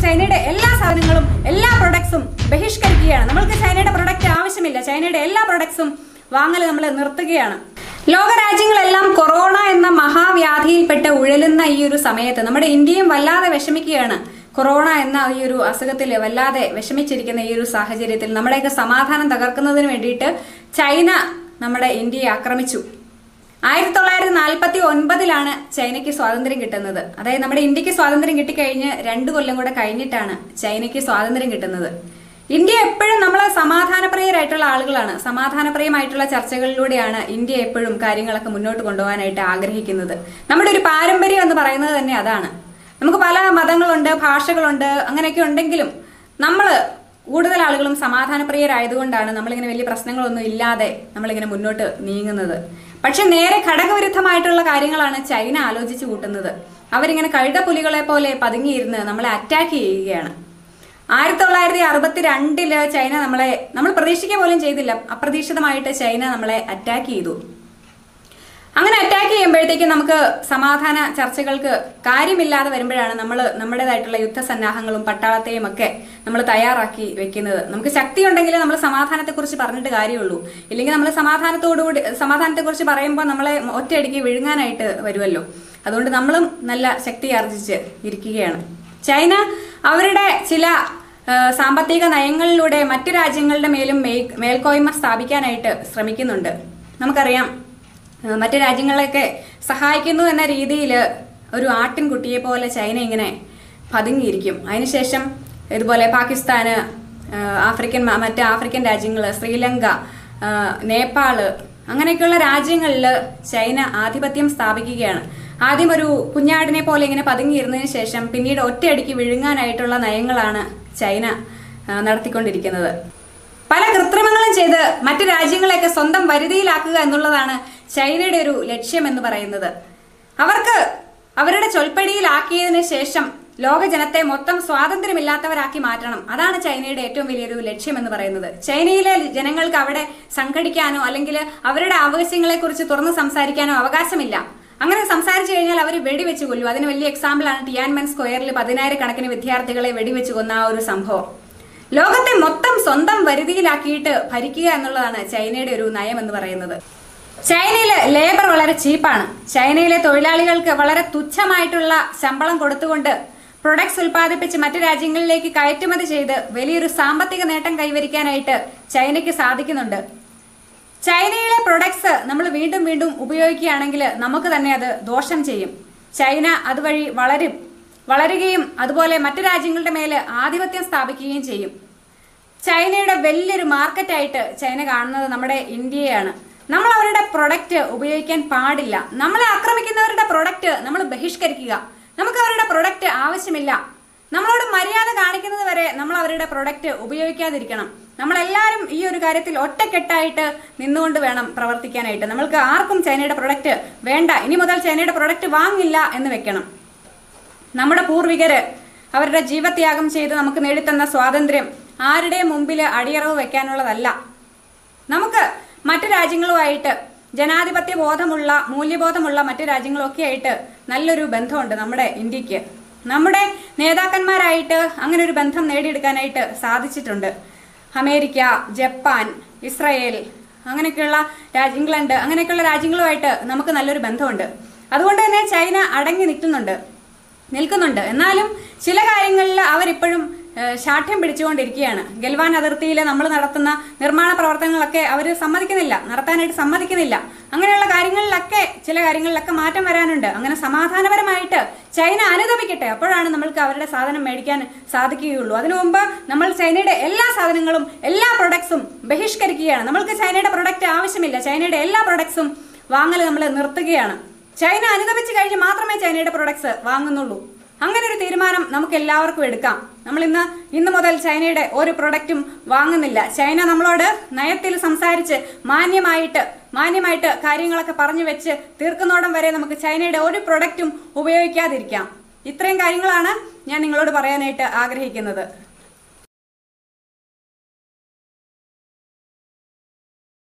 ചൈനയുടെ എല്ലാ സാധനങ്ങളും എല്ലാ പ്രൊഡക്ട്സും ബഹിഷ്കരിക്കുകയാണ് നമ്മൾക്ക് ചൈനയുടെ പ്രൊഡക്റ്റ് ആവശ്യമില്ല ചൈനയുടെ എല്ലാ പ്രൊഡക്ട്സും വാങ്ങൽ നമ്മൾ നിർത്തുകയാണ് ലോകരാജ്യങ്ങളെല്ലാം കൊറോണ എന്ന മഹാവ്യാധിയിൽപ്പെട്ട് ഉഴലുന്ന ഈ ഒരു സമയത്ത് നമ്മുടെ ഇന്ത്യയും വല്ലാതെ വിഷമിക്കുകയാണ് കൊറോണ എന്ന ഈ ഒരു അസുഖത്തിൽ വല്ലാതെ വിഷമിച്ചിരിക്കുന്ന ഈ ഒരു സാഹചര്യത്തിൽ നമ്മുടെയൊക്കെ സമാധാനം തകർക്കുന്നതിന് വേണ്ടിയിട്ട് ചൈന നമ്മുടെ ഇന്ത്യയെ ആക്രമിച്ചു ആയിരത്തി തൊള്ളായിരത്തി നാൽപ്പത്തി ഒൻപതിലാണ് ചൈനയ്ക്ക് സ്വാതന്ത്ര്യം കിട്ടുന്നത് അതായത് നമ്മുടെ ഇന്ത്യക്ക് സ്വാതന്ത്ര്യം കിട്ടിക്കഴിഞ്ഞ് രണ്ടു കൊല്ലം കൂടെ കഴിഞ്ഞിട്ടാണ് ചൈനയ്ക്ക് സ്വാതന്ത്ര്യം കിട്ടുന്നത് ഇന്ത്യ എപ്പോഴും നമ്മൾ സമാധാനപ്രിയരായിട്ടുള്ള ആളുകളാണ് സമാധാനപ്രിയമായിട്ടുള്ള ചർച്ചകളിലൂടെയാണ് ഇന്ത്യ എപ്പോഴും കാര്യങ്ങളൊക്കെ മുന്നോട്ട് കൊണ്ടുപോകാനായിട്ട് ആഗ്രഹിക്കുന്നത് നമ്മുടെ ഒരു പാരമ്പര്യം എന്ന് പറയുന്നത് തന്നെ അതാണ് നമുക്ക് പല മതങ്ങളുണ്ട് ഭാഷകളുണ്ട് അങ്ങനെയൊക്കെ ഉണ്ടെങ്കിലും നമ്മൾ കൂടുതൽ ആളുകളും സമാധാനപ്രിയരായതുകൊണ്ടാണ് നമ്മളിങ്ങനെ വലിയ പ്രശ്നങ്ങളൊന്നും ഇല്ലാതെ നമ്മളിങ്ങനെ മുന്നോട്ട് നീങ്ങുന്നത് പക്ഷെ നേരെ ഘടകവിരുദ്ധമായിട്ടുള്ള കാര്യങ്ങളാണ് ചൈന ആലോചിച്ചു കൂട്ടുന്നത് അവരിങ്ങനെ കഴുതപ്പുലികളെ പോലെ പതുങ്ങിയിരുന്ന് നമ്മളെ അറ്റാക്ക് ചെയ്യുകയാണ് ആയിരത്തി തൊള്ളായിരത്തി അറുപത്തി രണ്ടില് ചൈന നമ്മളെ നമ്മൾ പ്രതീക്ഷിക്കുക പോലും ചെയ്തില്ല അപ്രതീക്ഷിതമായിട്ട് ചൈന നമ്മളെ അറ്റാക്ക് ചെയ്തു അങ്ങനെ അറ്റാക്ക് ചെയ്യുമ്പോഴത്തേക്കും നമുക്ക് സമാധാന ചർച്ചകൾക്ക് കാര്യമില്ലാതെ വരുമ്പോഴാണ് നമ്മൾ നമ്മുടേതായിട്ടുള്ള യുദ്ധസന്നാഹങ്ങളും പട്ടാളത്തെയും ഒക്കെ നമ്മൾ തയ്യാറാക്കി വെക്കുന്നത് നമുക്ക് ശക്തി ഉണ്ടെങ്കിൽ നമ്മൾ സമാധാനത്തെക്കുറിച്ച് പറഞ്ഞിട്ട് കാര്യമുള്ളൂ ഇല്ലെങ്കിൽ നമ്മൾ സമാധാനത്തോടുകൂടി സമാധാനത്തെക്കുറിച്ച് പറയുമ്പോൾ നമ്മളെ ഒറ്റയടിക്ക് വിഴുങ്ങാനായിട്ട് വരുമല്ലോ അതുകൊണ്ട് നമ്മളും നല്ല ശക്തി ആർജിച്ച് ഇരിക്കുകയാണ് ചൈന അവരുടെ ചില ആ, സാമ്പത്തിക നയങ്ങളിലൂടെ മറ്റു രാജ്യങ്ങളുടെ മേലും മേ- മേൽക്കോയ്മ സ്ഥാപിക്കാനായിട്ട് ശ്രമിക്കുന്നുണ്ട് നമുക്കറിയാം ആ, മറ്റു രാജ്യങ്ങളെയൊക്കെ സഹായിക്കുന്നു എന്ന രീതിയിൽ ഒരു ആട്ടിൻകുട്ടിയെ പോലെ ചൈന ഇങ്ങനെ പതുങ്ങിയിരിക്കും അതിനുശേഷം ഇതുപോലെ പാകിസ്ഥാന് ആ, ആഫ്രിക്കൻ മ- മറ്റ് ആഫ്രിക്കൻ രാജ്യങ്ങൾ ശ്രീലങ്ക ആ, നേപ്പാള് അങ്ങനെയൊക്കെയുള്ള രാജ്യങ്ങളിൽ ചൈന ആധിപത്യം സ്ഥാപിക്കുകയാണ് ആദ്യം ഒരു കുഞ്ഞാടിനെ പോലെ ഇങ്ങനെ പതുങ്ങിയിരുന്നതിന് ശേഷം പിന്നീട് ഒറ്റയടിക്ക് വിഴുങ്ങാനായിട്ടുള്ള നയങ്ങളാണ് ചൈന ആ, നടത്തിക്കൊണ്ടിരിക്കുന്നത് പല കൃത്രിമങ്ങളും ചെയ്ത് മറ്റു രാജ്യങ്ങളെയൊക്കെ സ്വന്തം വരുതിയിലാക്കുക എന്നുള്ളതാണ് ചൈനയുടെ ഒരു ലക്ഷ്യം എന്ന് പറയുന്നത് അവർക്ക് അവരുടെ ചൊൽപ്പടിയിലാക്കിയതിനു ശേഷം ലോക ജനത്തെ മൊത്തം സ്വാതന്ത്ര്യമില്ലാത്തവരാക്കി മാറ്റണം അതാണ് ചൈനയുടെ ഏറ്റവും വലിയൊരു ലക്ഷ്യം എന്ന് പറയുന്നത് ചൈനയിലെ ജനങ്ങൾക്ക് അവിടെ സംഘടിക്കാനോ അല്ലെങ്കിൽ അവരുടെ ആവശ്യങ്ങളെ കുറിച്ച് തുറന്ന് സംസാരിക്കാനോ അവകാശമില്ല അങ്ങനെ സംസാരിച്ചു കഴിഞ്ഞാൽ അവർ വെടിവെച്ച് കൊല്ലും അതിന് വലിയ എക്സാമ്പിളാണ് ടിയാൻമെൻ സ്ക്വയറിൽ പതിനായിരക്കണക്കിന് വിദ്യാർത്ഥികളെ വെടിവെച്ച് കൊന്ന ആ ഒരു സംഭവം ലോകത്തെ മൊത്തം സ്വന്തം വരുതിയിലാക്കിയിട്ട് ഭരിക്കുക എന്നുള്ളതാണ് ചൈനയുടെ ഒരു നയം എന്ന് പറയുന്നത് ചൈനയിലെ ലേബർ വളരെ ചീപ്പാണ് ചൈനയിലെ തൊഴിലാളികൾക്ക് വളരെ തുച്ഛമായിട്ടുള്ള ശമ്പളം കൊടുത്തുകൊണ്ട് പ്രൊഡക്ട്സ് ഉൽപ്പാദിപ്പിച്ച് മറ്റു രാജ്യങ്ങളിലേക്ക് കയറ്റുമതി ചെയ്ത് വലിയൊരു സാമ്പത്തിക നേട്ടം കൈവരിക്കാനായിട്ട് ചൈനയ്ക്ക് സാധിക്കുന്നുണ്ട് ചൈനയിലെ പ്രൊഡക്ട്സ് നമ്മൾ വീണ്ടും വീണ്ടും ഉപയോഗിക്കുകയാണെങ്കിൽ നമുക്ക് തന്നെ അത് ദോഷം ചെയ്യും ചൈന അതുവഴി വളരും വളരുകയും അതുപോലെ മറ്റു രാജ്യങ്ങളുടെ മേൽ ആധിപത്യം സ്ഥാപിക്കുകയും ചെയ്യും ചൈനയുടെ വലിയൊരു മാർക്കറ്റായിട്ട് ചൈന കാണുന്നത് നമ്മുടെ ഇന്ത്യയാണ് നമ്മൾ അവരുടെ പ്രൊഡക്റ്റ് ഉപയോഗിക്കാൻ പാടില്ല നമ്മളെ ആക്രമിക്കുന്നവരുടെ പ്രൊഡക്റ്റ് നമ്മൾ ബഹിഷ്കരിക്കുക നമുക്ക് അവരുടെ പ്രൊഡക്റ്റ് ആവശ്യമില്ല നമ്മളോട് മര്യാദ കാണിക്കുന്നത് വരെ നമ്മൾ അവരുടെ പ്രൊഡക്റ്റ് ഉപയോഗിക്കാതിരിക്കണം നമ്മളെല്ലാവരും ഈ ഒരു കാര്യത്തിൽ ഒറ്റക്കെട്ടായിട്ട് നിന്നുകൊണ്ട് വേണം പ്രവർത്തിക്കാനായിട്ട് നമ്മൾക്ക് ആർക്കും ചൈനയുടെ പ്രൊഡക്റ്റ് വേണ്ട ഇനി മുതൽ ചൈനയുടെ പ്രൊഡക്റ്റ് വാങ്ങില്ല എന്ന് വെക്കണം നമ്മുടെ പൂർവികര് അവരുടെ ജീവത്യാഗം ചെയ്ത് നമുക്ക് നേടിത്തന്ന സ്വാതന്ത്ര്യം ആരുടെയും മുമ്പിൽ അടിയറവ് വെക്കാനുള്ളതല്ല നമുക്ക് മറ്റു രാജ്യങ്ങളുമായിട്ട് ജനാധിപത്യ ബോധമുള്ള മൂല്യബോധമുള്ള മറ്റു രാജ്യങ്ങളൊക്കെ ആയിട്ട് നല്ലൊരു ബന്ധമുണ്ട് നമ്മുടെ ഇന്ത്യക്ക് നമ്മുടെ നേതാക്കന്മാരായിട്ട് അങ്ങനെ ഒരു ബന്ധം നേടിയെടുക്കാനായിട്ട് സാധിച്ചിട്ടുണ്ട് അമേരിക്ക ജപ്പാൻ ഇസ്രായേൽ അങ്ങനെയൊക്കെയുള്ള രാജ്യ ഇംഗ്ലണ്ട് അങ്ങനെയൊക്കെയുള്ള രാജ്യങ്ങളുമായിട്ട് നമുക്ക് നല്ലൊരു ബന്ധമുണ്ട് അതുകൊണ്ട് തന്നെ ചൈന അടങ്ങി നിൽക്കുന്നുണ്ട് നിൽക്കുന്നുണ്ട് എന്നാലും ചില കാര്യങ്ങളിൽ അവരിപ്പോഴും ഏഹ്, ശാഠ്യം പിടിച്ചുകൊണ്ടിരിക്കുകയാണ് ഗൽവാൻ അതിർത്തിയിൽ നമ്മൾ നടത്തുന്ന നിർമ്മാണ പ്രവർത്തനങ്ങളൊക്കെ അവർ സമ്മതിക്കുന്നില്ല നടത്താനായിട്ട് സമ്മതിക്കുന്നില്ല അങ്ങനെയുള്ള കാര്യങ്ങളിലൊക്കെ ചില കാര്യങ്ങളിലൊക്കെ മാറ്റം വരാനുണ്ട് അങ്ങനെ സമാധാനപരമായിട്ട് ചൈന അനുദപിക്കട്ടെ അപ്പോഴാണ് നമ്മൾക്ക് അവരുടെ സാധനം മേടിക്കാൻ സാധിക്കുകയുള്ളൂ അതിനു മുമ്പ് നമ്മൾ ചൈനയുടെ എല്ലാ സാധനങ്ങളും എല്ലാ പ്രൊഡക്ട്സും ബഹിഷ്കരിക്കുകയാണ് നമ്മൾക്ക് ചൈനയുടെ പ്രൊഡക്റ്റ് ആവശ്യമില്ല ചൈനയുടെ എല്ലാ പ്രൊഡക്ട്സും വാങ്ങൽ നമ്മൾ നിർത്തുകയാണ് ചൈന അനുദപിച്ച് കഴിഞ്ഞ് മാത്രമേ ചൈനയുടെ പ്രൊഡക്ട്സ് വാങ്ങുന്നുള്ളൂ അങ്ങനെ ഒരു തീരുമാനം നമുക്ക് എല്ലാവർക്കും എടുക്കാം നമ്മൾ ഇന്ന് ഇന്ന് മുതൽ ചൈനയുടെ ഒരു പ്രൊഡക്റ്റും വാങ്ങുന്നില്ല ചൈന നമ്മളോട് നയത്തിൽ സംസാരിച്ച് മാന്യമായിട്ട് മാന്യമായിട്ട് കാര്യങ്ങളൊക്കെ പറഞ്ഞു വെച്ച് തീർക്കുന്നോടം വരെ നമുക്ക് ചൈനയുടെ ഒരു പ്രൊഡക്റ്റും ഉപയോഗിക്കാതിരിക്കാം ഇത്രയും കാര്യങ്ങളാണ് ഞാൻ നിങ്ങളോട് പറയാനായിട്ട് ആഗ്രഹിക്കുന്നത്